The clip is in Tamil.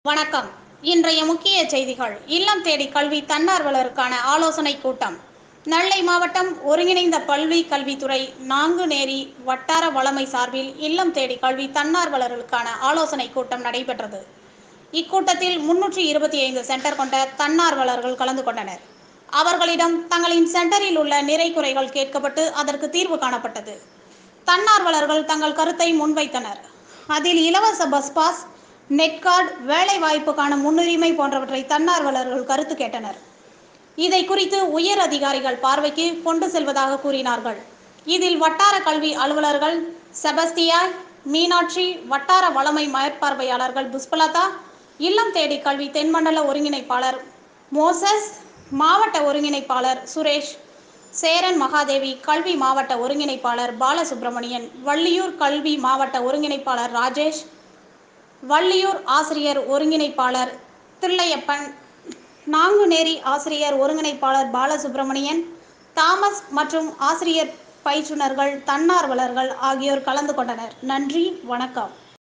வணக்கம் இன்றைய முக்கிய செய்திகள் இல்லம் தேடி கல்வி தன்னார்வலருக்கான ஆலோசனை கூட்டம் நெல்லை மாவட்டம் ஒருங்கிணைந்த பல்வி கல்வித்துறை நாங்குநேரி வட்டார வளமை சார்பில் இல்லம் தேடி கல்வி தன்னார்வலர்களுக்கான ஆலோசனை கூட்டம் நடைபெற்றது இக்கூட்டத்தில் முன்னூற்றி இருபத்தி ஐந்து சென்டர் கொண்ட தன்னார்வலர்கள் கலந்து கொண்டனர் அவர்களிடம் தங்களின் சென்டரில் உள்ள நிறை குறைகள் கேட்கப்பட்டு அதற்கு தீர்வு காணப்பட்டது தன்னார்வலர்கள் தங்கள் கருத்தை முன்வைத்தனர் அதில் இலவச பஸ் பாஸ் நெட் கார்டு வேலை வாய்ப்புக்கான முன்னுரிமை போன்றவற்றை தன்னார்வலர்கள் கருத்து கேட்டனர் இதை குறித்து உயர் அதிகாரிகள் பார்வைக்கு கொண்டு செல்வதாக கூறினார்கள் இதில் வட்டார கல்வி அலுவலர்கள் செபஸ்தியா மீனாட்சி வட்டார வளமை மேற்பார்வையாளர்கள் புஷ்பலதா இல்லம் தேடி கல்வி தென்மண்டல ஒருங்கிணைப்பாளர் மோசஸ் மாவட்ட ஒருங்கிணைப்பாளர் சுரேஷ் சேரன் மகாதேவி கல்வி மாவட்ட ஒருங்கிணைப்பாளர் பாலசுப்பிரமணியன் வள்ளியூர் கல்வி மாவட்ட ஒருங்கிணைப்பாளர் ராஜேஷ் வள்ளியூர் ஆசிரியர் ஒருங்கிணைப்பாளர் தில்லையப்பன் நாங்குநேரி ஆசிரியர் ஒருங்கிணைப்பாளர் பாலசுப்பிரமணியன் தாமஸ் மற்றும் ஆசிரியர் பயிற்றுனர்கள் தன்னார்வலர்கள் ஆகியோர் கலந்து கொண்டனர் நன்றி வணக்கம்